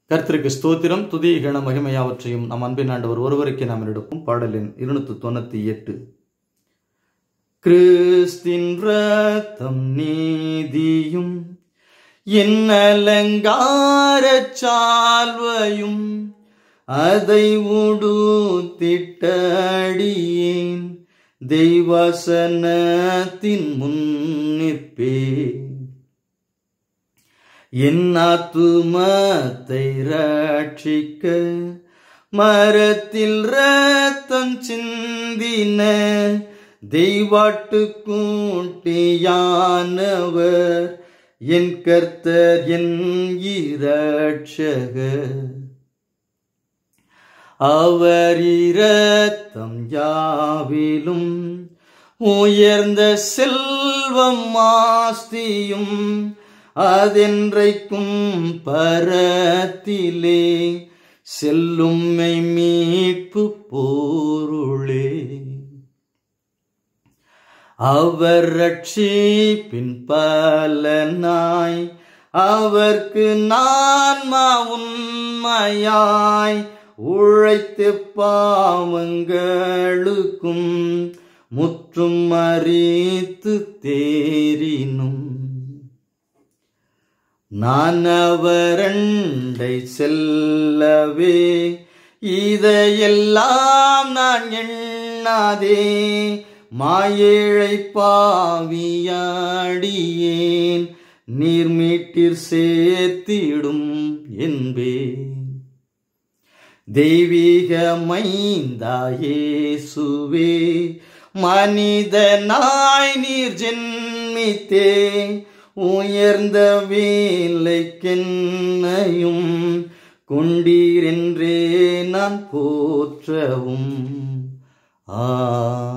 கர்த்தருக்கு ஸ்தோத்திரம் துதி கன மகிமையாவற்றையும் நம் அன்பின் ஆண்டவர் ஒருவருக்கே நாம் எடுப்போம் பாடலின் இருநூத்தி தொண்ணூத்தி எட்டு கிறிஸ்தின் ரத்தம் நீதியும் என் அலங்காரச் சால்வையும் அதை உடுத்திட்டடியேன் தெய்வசனத்தின் முன்னிற்பேன் என் ஆத்துமத்தை ரட்சிக்க மரத்தில் ரத்தம் சிந்தின தெய்வாட்டு கூட்டியானவர் என் கர்த்தர் என் இரட்சகர் அவர் இரத்தம் யாவிலும் உயர்ந்த செல்வம் ஆஸ்தியும் அதென்றைக்கும் பரத்திலே செல்லும் மெய் மீட்பு போருளே அவர் ரட்சிப்பின் பலனாய் அவர்க்கு நான்மா உண்மையாய் உழைத்து பாவங்களுக்கும் முற்றும் மறித்து தேரினும் நான் அவரண்டை செல்லவே இதையெல்லாம் நான் எண்ணாதே மாயேழை பாவியாடியேன் நீர்மீட்டிற் சேர்த்திடும் என்பேன் தெய்வீக மைந்தாயேசுவே மனிதனாய் நீர் ஜென்மித்தே உயர்ந்த வேலைக்கென்னையும் கொண்டீரென்றே நான் போற்றவும் ஆ